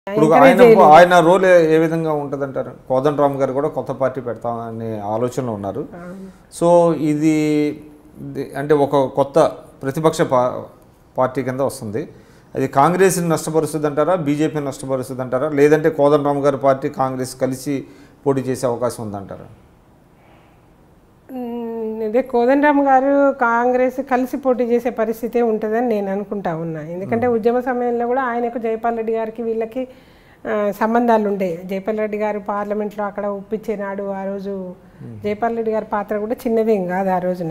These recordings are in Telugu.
ఇప్పుడు ఆయన ఆయన రోల్ ఏ- ఏ విధంగా ఉంటుంది అంటారు కోదండరామ్ గారు కూడా కొత్త పార్టీ పెడతామనే ఆలోచనలో ఉన్నారు సో ఇది ఇది- అంటే ఒక కొత్త ప్రతిపక్ష పా పార్టీ కింద వస్తుంది అది కాంగ్రెస్ని నష్టపరుస్తుంది అంటారా బీజేపీని నష్టపరుస్తుంది అంటారా లేదంటే కోదండరామ్ గారి పార్టీ కాంగ్రెస్ కలిసి పోటీ చేసే అవకాశం ఉందంటారా మ్, ఇదే కోదండరామ్ గారు కాంగ్రెస్ కలిసి పోటీ చేసే పరిస్థితే ఉంటుందని నేను అనుకుంటా ఉన్నా ఎందుకంటే ఉద్యమ సమయంలో కూడా ఆయనకు జయపాల్ రెడ్డి గారికి వీళ్ళకి ఆ, సంబంధాలు ఉండే జయపాల్ రెడ్డి గారు పార్లమెంట్లో అక్కడ ఒప్పించినాడు ఆ రోజు జయపాల్ రెడ్డి గారి పాత్ర కూడా చిన్నదేం కాదు ఆ రోజున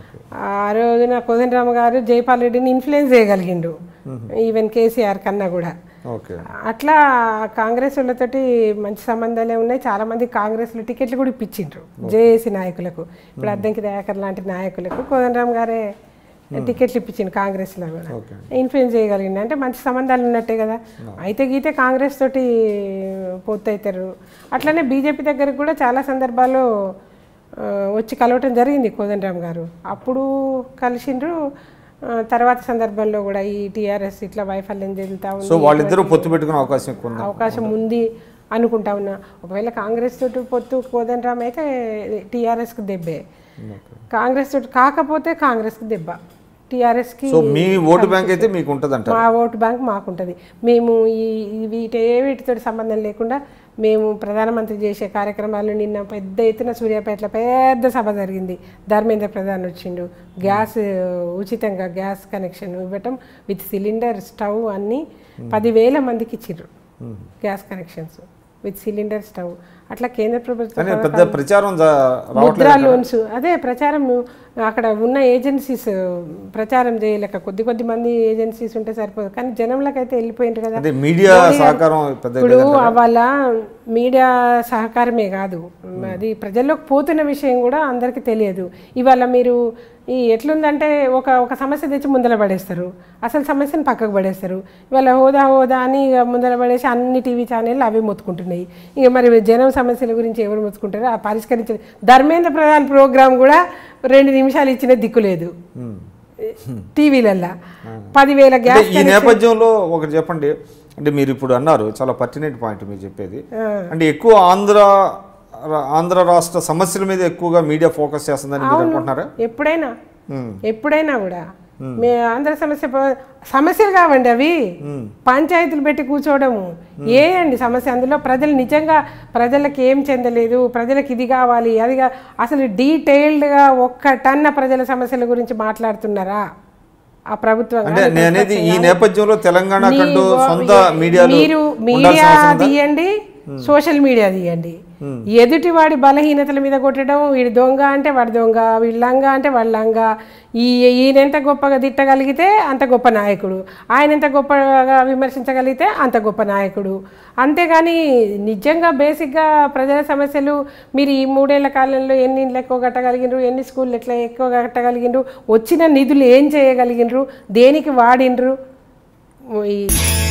ఆ రోజున కోదండరామ్ గారు జయపాల్ రెడ్డిని ఇన్ఫ్లుయెన్స్ చేయగలిగిండు ఈవెన్ కేసీఆర్ కన్నా కూడా ఓకే అట్లా కాంగ్రెస్ వాళ్ళతోటి మంచి సంబంధాలే ఉన్నాయి చాలా మంది కాంగ్రెస్లో టికెట్లు కూడా ఇప్పించిండ్రు జేఏసీ నాయకులకు ఇప్పుడు అద్దంకి దయాకర్ లాంటి నాయకులకు కోదండరామ్ గారే టికెట్లు ఇప్పించిండు కాంగ్రెస్లో కూడా ఓకే ఇన్ఫ్లుయెన్స్ చేయగలిగింది అంటే మంచి సంబంధాలు ఉన్నట్టే కదా అయితే గీతే కాంగ్రెస్ తోటి పూర్తవుతారు అట్లనే బీజేపీ దగ్గరకు కూడా చాలా సందర్భాల్లో ఆ, వచ్చి కలవటం జరిగింది కోదండరామ్ గారు అప్పుడు కలిసిండ్రు ఆ, తర్వాత సందర్భంలో కూడా ఈ టీఆర్ఎస్ ఇట్లా వైఫల్యం చెందుతా ఉంది సో వాళ్ళిద్దరూ పొత్తు పెట్టుకునే అవకాశం ఎక్కువ ఉంది అవకాశం ఉంది అనుకుంటా ఉన్నా ఒకవేళ కాంగ్రెస్ తోటి పొత్తు కోదండరామ్ అయితే టీఆర్ఎస్కి దెబ్బే కాంగ్రెస్ తోటి కాకపోతే కాంగ్రెస్కి దెబ్బ టీఆర్ఎస్కి సో మీ ఓటు బ్యాంక్ అయితే మీకు ఉంటుంది అంటారు మా ఓటు బ్యాంక్ మాకుంటుంది మేము ఈ ఈ వీటి ఏ వీటితో సంబంధం లేకుండా మేము ప్రధానమంత్రి చేసే కార్యక్రమాలు నిన్న పెద్ద ఎత్తున సూర్యాపేటలో పెద్ద సభ జరిగింది ధర్మేంద్ర ప్రధాన్ వచ్చిండు గ్యాస్ ఉచితంగా గ్యాస్ కనెక్షన్ ఇవ్వటం విత్ సిలిండర్ స్టవ్ అన్నీ పదివేల మందికి ఇచ్చిర్రు gas connections with cylinder stove అట్లా కేంద్ర ప్రభుత్వం కానీ పెద్ద ప్రచారం జా- రావట్లేదు ముద్రా లోన్స్ అదే ప్రచారం అక్కడ ఉన్న ఏజెన్సీస్ ప్రచారం చేయలేక కొద్ది కొద్ది మంది ఏజెన్సీస్ ఉంటే సరిపోదు కానీ జనంలోకైతే వెళ్ళిపోయింది కదా అంటే మీడియా సహకారం పెద్ద ఇప్పుడు వాళ్ళ మీడియా సహకారమే కాదు అది ప్రజల్లోకి పోతున్న విషయం కూడా అందరికీ తెలియదు ఇవాళ మీరు ఈ ఎట్లుందంటే ఒక ఒక సమస్య తెచ్చి ముందర పడేస్తారు అసలు సమస్యను పక్కకు పడేస్తారు ఇవాళ హోదా హోదా అని ఇక ముందర పడేసి అన్ని టీవీ ఛానళ్ళు అవే మొత్తుకుంటున్నాయి ఇక మరి జనం సమస్యల గురించి ఎవరు మొత్తుకుంటారో ఆ పరిష్కరించే ధర్మేంద్ర ప్రధాన్ ప్రోగ్రామ్ కూడా రెండు నిమిషాలు ఇచ్చిన దిక్కు లేదు టీవీలల్లా పదివేల అంటే గ్యాస్ ఈ నేపథ్యంలో ఒకటి చెప్పండి అంటే మీరు ఇప్పుడు అన్నారు చాలా పర్టినెంట్ పాయింట్ మీరు చెప్పేది అంటే ఎక్కువ ఆంధ్ర రా- ఆంధ్ర రాష్ట్ర సమస్యల మీద ఎక్కువగా మీడియా ఫోకస్ చేస్తుందని మీరు అనుకుంటున్నారా ఎప్పుడైనా మ్మ్. ఎప్పుడైనా కూడా మీ ఆంధ్ర సమస్య ప- సమస్యలు కావండి అవి పంచాయతీలు పెట్టి కూర్చోవడము ఏ అండి సమస్య అందులో ప్రజలు నిజంగా ప్రజలకు ఏం చెందలేదు ప్రజలకు ఇది కావాలి అది కా- అసలు డీటెయిల్డ్గా ఒక్క టన్న ప్రజల సమస్యల గురించి మాట్లాడుతున్నారా ఆ ప్రభుత్వం అంటే కానీ, నేను అనేది ఈ నేపథ్యంలో తెలంగాణ మీ కంటూ గో- సొంత మీడియాలు మీరు మీడియా తీయండి సోషల్ మీడియా తీయండి ఎదుటివాడి బలహీనతల మీద కొట్టడం వీడి దొంగ అంటే వాడి దొంగ వీడి లంగా అంటే వాడి లంగా ఈ ఈయన ఎంత గొప్పగా తిట్టగలిగితే అంత గొప్ప నాయకుడు ఆయన ఎంత గొప్పగా విమర్శించగలిగితే అంత గొప్ప నాయకుడు అంతేగాని నిజంగా బేసిక్గా ప్రజల సమస్యలు మీరు ఈ మూడేళ్ల కాలంలో ఎన్ని ఇండ్లు ఎక్కువ కట్టగలిగినరు ఎన్ని స్కూళ్ళు ఎట్లా ఎక్కువ కట్టగలిగినరు వచ్చిన నిధులు ఏం చేయగలిగినరు దేనికి వాడినరు ఈ